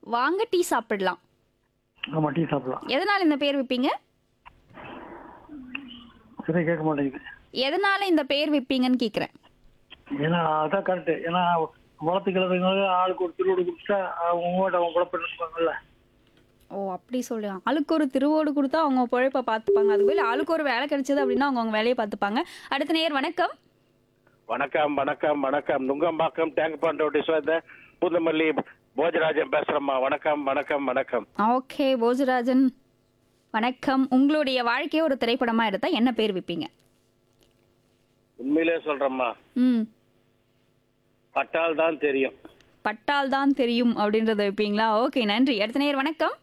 வாங்க டீ சாப்பிடலாம் ஆமா டீ சாப்பிடலாம் எதனால இந்த பேர் வைப்பீங்க சரி கேட்க மாட்டேங்குது எதனால இந்த பேர் வைப்பீங்கன்னு கேக்குறேன் ஏன்னா அதான் கரெக்ட் ஏன்னா வளர்த்துக்கிறதுங்க ஆளுக்கு ஒரு திருவிடு கொடுத்தா உங்கள்கிட்ட அவங்க குழப்பிருப்பாங்கல்ல ஓ அப்படி சொல்லுங்க ஆளுக்கு ஒரு திருவோடு கொடுத்தா அவங்க பொழைப்பை பார்த்துப்பாங்க அது போல ஆளுக்கு ஒரு வேலை கிடைச்சது அப்படின்னா அவங்க அவங்க வேலையை பார்த்துப்பாங்க அடுத்த நேர் வணக்கம் வணக்கம் வணக்கம் வணக்கம் நுங்கம்பாக்கம் டேங்க் பாண்டோட்டி சேர்ந்த புதுமல்லி போஜராஜன் பேசுறேம்மா வணக்கம் வணக்கம் வணக்கம் ஓகே போஜராஜன் வணக்கம் உங்களுடைய வாழ்க்கையை ஒரு திரைப்படமா எடுத்தா என்ன பேர் வைப்பீங்க உண்மையிலே சொல்றேம்மா ம் பட்டால் தான் தெரியும் பட்டால் தான் தெரியும் அப்படின்றத வைப்பீங்களா ஓகே நன்றி அடுத்த நேர் வணக்கம்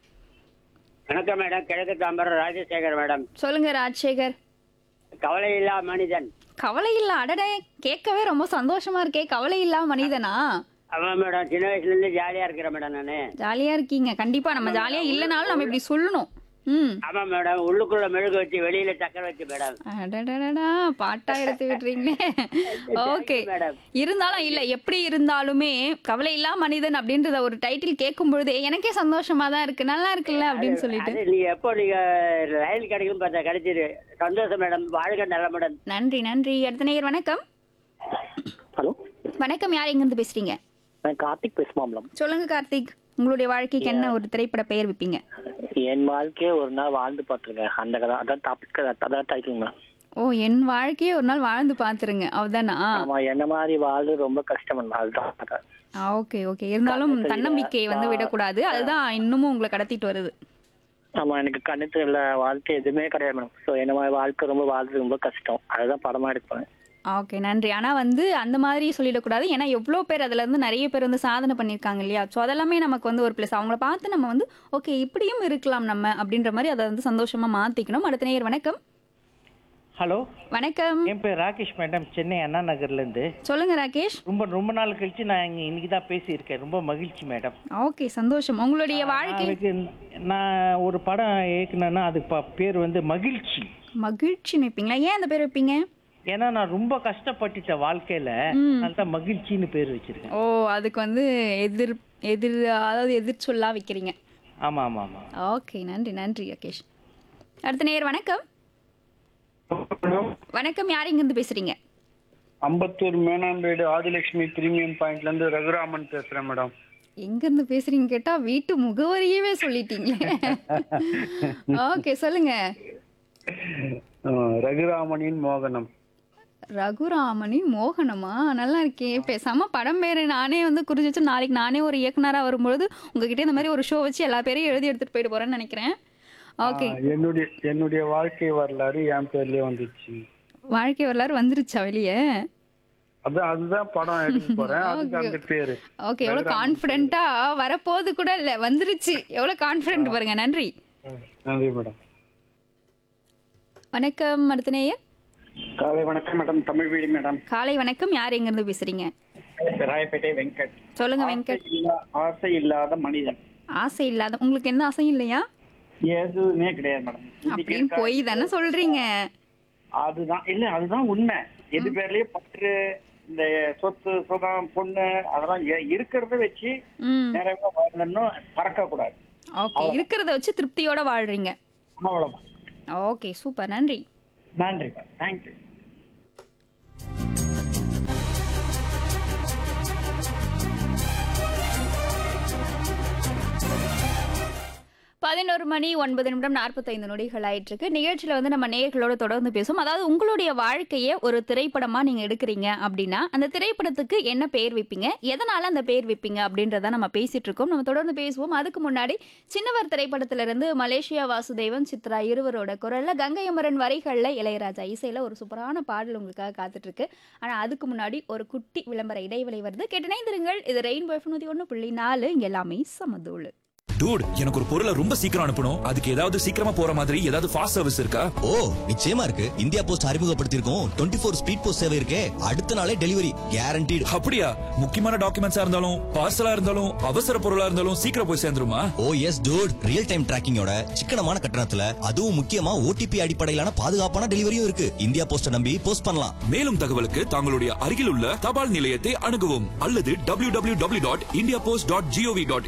வணக்கம் மேடம் கிழக்கு தாம்பரம் ராஜசேகர் மேடம் சொல்லுங்க ராஜசேகர் கவலை இல்லா மனிதன் கவலை இல்ல அடடே கேட்கவே ரொம்ப சந்தோஷமா இருக்கே கவலை இல்லா மனிதனா ஆமாம் மேடம் சின்ன வயசுல இருந்து ஜாலியா இருக்கிறேன் மேடம் நானு ஜாலியா இருக்கீங்க கண்டிப்பா நம்ம ஜாலியா இல்லைனாலும் நம்ம இப்படி சொல்லணும் ம் ஆமா மேடம் உள்ளுக்குள்ள மெழுகு வச்சு வெளியில சக்கரை வச்சு மேடம் அடடடடா பாட்டா எடுத்து விட்டுறீங்களே ஓகே madam. இருந்தாலும் இல்ல எப்படி இருந்தாலுமே கவலை இல்லா மனிதன் அப்படின்றத ஒரு டைட்டில் கேட்கும் பொழுதே எனக்கே சந்தோஷமா தான் இருக்கு நல்லா இருக்குல்ல அப்படின்னு சொல்லிட்டு அது நீங்க எப்போ நீங்க ரயில் கிடைக்கும் பார்த்தா கிடைச்சிரு சந்தோஷம் மேடம் வாழ்க நல்ல மேடம் நன்றி நன்றி அடுத்த நேயர் வணக்கம் ஹலோ வணக்கம் யார் எங்க இருந்து பேசுறீங்க நான் கார்த்திக் பேசுமா மேடம் சொல்லுங்க கார்த்திக் உங்களுடைய வாழ்க்கைக்கு என்ன ஒரு திரைப்பட பெயர் வைப்பீங்க என் வாழ்க்கையே ஒரு நாள் வாழ்ந்து பார்த்துருக்கேன் அந்த கதை அதான் டாபிக் அதான் டைட்டில் மேம் ஓ என் வாழ்க்கையை ஒரு நாள் வாழ்ந்து பாத்துருங்க அவதானா ஆமா என்ன மாதிரி வாழ்வு ரொம்ப கஷ்டம் மேம் அதுதான் கதை. ஓகே ஓகே இருந்தாலும் தன்னம்பிக்கையை வந்து விடக்கூடாது அதுதான் இன்னமும் உங்களை கடத்திட்டு வருது ஆமா எனக்கு கண்ணு தெரியல வாழ்க்கை எதுவுமே கிடையாது மேடம் ஸோ என்ன மாதிரி வாழ்க்கை ரொம்ப வாழ்றது ரொம்ப கஷ்டம் அதுதான் படமா எடுப்பேன் ஓகே நன்றி ஆனா வந்து அந்த மாதிரி சொல்லிடக்கூடாது ஏன்னா எவ்வளோ பேர் அதுல இருந்து நிறைய பேர் வந்து சாதனை பண்ணியிருக்காங்க இல்லையா ஸோ அதெல்லாமே நமக்கு வந்து ஒரு ப்ளஸ் அவங்கள பார்த்து நம்ம வந்து ஓகே இப்படியும் இருக்கலாம் நம்ம அப்படின்ற மாதிரி அதை வந்து சந்தோஷமா மாத்திக்கணும் அடுத்த நேயர் வணக்கம் ஹலோ வணக்கம் என் பேர் ராகேஷ் மேடம் சென்னை அண்ணா நகர்லேருந்து சொல்லுங்க ராகேஷ் ரொம்ப ரொம்ப நாள் கழிச்சு நான் இங்கே இன்னைக்கு தான் பேசியிருக்கேன் ரொம்ப மகிழ்ச்சி மேடம் ஓகே சந்தோஷம் உங்களுடைய வாழ்க்கை அதுக்கு நான் ஒரு படம் இயக்குனேன்னா அதுக்கு ப- பேர் வந்து மகிழ்ச்சி மகிழ்ச்சி வைப்பீங்களா ஏன் அந்த பேர் வைப்பீங்க ஏன்னா நான் ரொம்ப கஷ்டப்பட்டுட்டேன் வாழ்க்கையில அதுதான் மகிழ்ச்சின்னு பேர் வச்சிருக்கேன் ஓ அதுக்கு வந்து எதிர் எதிர் அதாவது எதிர் சொல்லா வைக்கிறீங்க ஆமா ஆமா ஆமா ஓகே நன்றி நன்றி ராகேஷ் அடுத்த நேயர் வணக்கம் வணக்கம் யார் இருந்து பேசுறீங்க அம்பத்தூர் மேனாம்பேடு ஆதிலட்சுமி பிரீமியம் பாயிண்ட்ல இருந்து ரகுராமன் பேசுறேன் மேடம் எங்க இருந்து பேசுறீங்க கேட்டா வீட்டு முகவரியவே சொல்லிட்டீங்களே ஓகே சொல்லுங்க அஹ் ரகுராமனின் மோகனம் ரகுராமனின் மோகனமா நல்லா இருக்கே பேசாம படம் பேரு நானே வந்து குறிச்சு வச்சு நாளைக்கு நானே ஒரு இயக்குனரா வரும்பொழுது உங்ககிட்ட இந்த மாதிரி ஒரு ஷோ வச்சு எல்லா பேரையும் எழுதி எடுத்துட்டு போயிட்டு போறேன்னு நினைக்கிறேன் ஓகே அஹ் என்னுடைய என்னுடைய வாழ்க்கை வரலாறு என் பேர்லயே வந்துச்சு வாழ்க்கை வரலாறு வந்துருச்சா வெளியே அதான் அதுதான் படம் எடுக்க போறேன் அதுக்கு அந்த பேரு ஓகே எவ்வளவு கான்பிடென்ட்டா வரப்போது கூட இல்ல வந்துருச்சு எவ்வளவு கான்பிடென்ட் பாருங்க நன்றி நன்றி மேடம் வணக்கம் அடுத்த நேயர் காலை வணக்கம் மேடம் தமிழ் வீடு மேடம் காலை வணக்கம் யார் எங்க இருந்து பேசுறீங்க ராயப்பேட்டை வெங்கட் சொல்லுங்க வெங்கட் ஆசை இல்லாத மனிதன் ஆசை இல்லாத உங்களுக்கு எந்த ஆசையும் இல்லையா எதுவுமே கிடையாது மேடம் அப்படின்னு போய் தானே சொல்றீங்க அதுதான் இல்ல அதுதான் உண்மை எது பேர்லயே பற்று இந்த சொத்து சுகம் பொண்ணு அதெல்லாம் எ- இருக்கிறத வச்சு ம் நிறைய வாழணும் பறக்க கூடாது ஓகே இருக்கிறத வச்சு திருப்தியோட வாழ்றீங்க அவ்வளவுதான் ஓகே சூப்பர் நன்றி நன்றி தேங்க்யூ பதினோரு மணி ஒன்பது நிமிடம் நாற்பத்தைந்து நொடிகள் ஆயிட்டு இருக்கு நிகழ்ச்சியில வந்து நம்ம நேயர்களோட தொடர்ந்து பேசுவோம் அதாவது உங்களுடைய வாழ்க்கையை ஒரு திரைப்படமா நீங்க எடுக்கிறீங்க அப்படின்னா அந்த திரைப்படத்துக்கு என்ன பெயர் வைப்பீங்க எதனால அந்த பெயர் வைப்பீங்க அப்படின்றத நம்ம பேசிட்டு இருக்கோம் நம்ம தொடர்ந்து பேசுவோம் அதுக்கு முன்னாடி சின்னவர் திரைப்படத்துல இருந்து மலேசியா வாசுதேவன் சித்ரா இருவரோட குரல்ல கங்கை அமரன் வரிகள்ல இளையராஜா இசையில ஒரு சூப்பரான பாடல் உங்களுக்காக காத்துட்டு இருக்கு ஆனா அதுக்கு முன்னாடி ஒரு குட்டி விளம்பர இடைவெளி வருது கேட்டனைந்திருங்கள் இது ரெயின்போ எஃப்நூத்தி ஒன்று புள்ளி நாலு இங்க எல்லாமே சமதூளு டூட் எனக்கு ஒரு பொருளை ரொம்ப சீக்கிரம் அனுப்பணும் அதுக்கு ஏதாவது சீக்கிரமா போற மாதிரி ஏதாவது ஃபாஸ்ட் சர்வீஸ் இருக்கா ஓ நிச்சயமா இருக்கு இந்தியா போஸ்ட் அறிமுகப்படுத்தியிருக்கோம் டுவெண்ட்டி ஃபோர் ஸ்பீட் போஸ்ட் சேவை இருக்கே அடுத்த நாளே டெலிவரி கேரண்டீடு அப்படியா முக்கியமான டாக்குமெண்ட்ஸா இருந்தாலும் பார்சலா இருந்தாலும் அவசர பொருளா இருந்தாலும் சீக்கிரம் போய் சேர்ந்துருமா oh yes dude real time டிராக்கிங்கோட சிக்கனமான கட்டணத்துல அதுவும் முக்கியமா ஓடிபி அடிப்படையிலான பாதுகாப்பான டெலிவரியும் இருக்கு இந்தியா போஸ்ட நம்பி போஸ்ட் பண்ணலாம் மேலும் தகவலுக்கு தங்களுடைய அருகில் உள்ள தபால் நிலையத்தை அணுகவும் அல்லது www.indiapost.gov.in டாட்